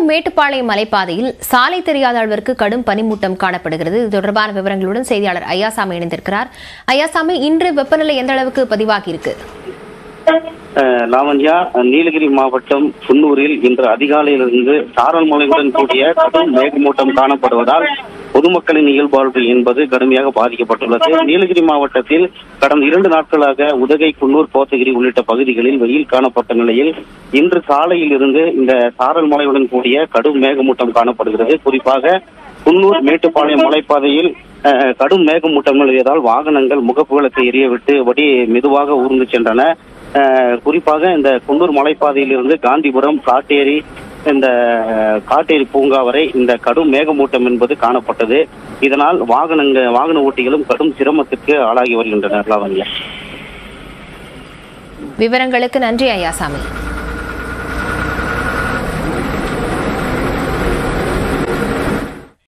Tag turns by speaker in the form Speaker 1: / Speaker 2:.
Speaker 1: குன்னூர் மேட்டுப்பாளையம் மலைப்பாதையில் சாலை தெரியாத அளவிற்கு கடும் பனிமூட்டம் காணப்படுகிறது இது தொடர்பான விவரங்களுடன் செய்தியாளர் ஐயாசாமி இணைந்திருக்கிறார் ஐயாசாமி இன்று வெப்பநிலை எந்த அளவுக்கு பதிவாகி இருக்கு
Speaker 2: அஹ் லாவண்யா நீலகிரி மாவட்டம் குன்னூரில் இன்று அதிகாலையிலிருந்து சாரல் மழையுடன் கூடிய கடும் மேகமூட்டம் காணப்படுவதால் பொதுமக்களின் இயல்பாழ்வு என்பது கடுமையாக பாதிக்கப்பட்டுள்ளது நீலகிரி மாவட்டத்தில் கடந்த இரண்டு நாட்களாக உதகை குன்னூர் கோத்தகிரி உள்ளிட்ட பகுதிகளில் வெயில் காணப்பட்ட நிலையில் இன்று காலையில் இருந்து இந்த சாரல் மழையுடன் கூடிய கடும் மேகமூட்டம் காணப்படுகிறது குறிப்பாக குன்னூர் மேட்டுப்பாளையம் மலைப்பாதையில் அஹ், கடும் மேகமூட்டம் நிலவியதால் வாகனங்கள் முகப்புகளுக்கு எரியவிட்டு வடி மெதுவாக ஊர்ந்து சென்றன அஹ், குறிப்பாக இந்த குன்னூர் மலைப்பாதையிலிருந்து காந்திபுரம் காட்டேரி இந்த அஹ், காட்டேரி பூங்கா வரை இந்த கடும் மேகமூட்டம் என்பது காணப்பட்டது இதனால் வாகனங்க வாகன ஓட்டிகளும் கடும் சிரமத்திற்கு ஆளாகி வருகின்றனர் லாவண்யா
Speaker 1: விவரங்களுக்கு நன்றி ஐயாசாமி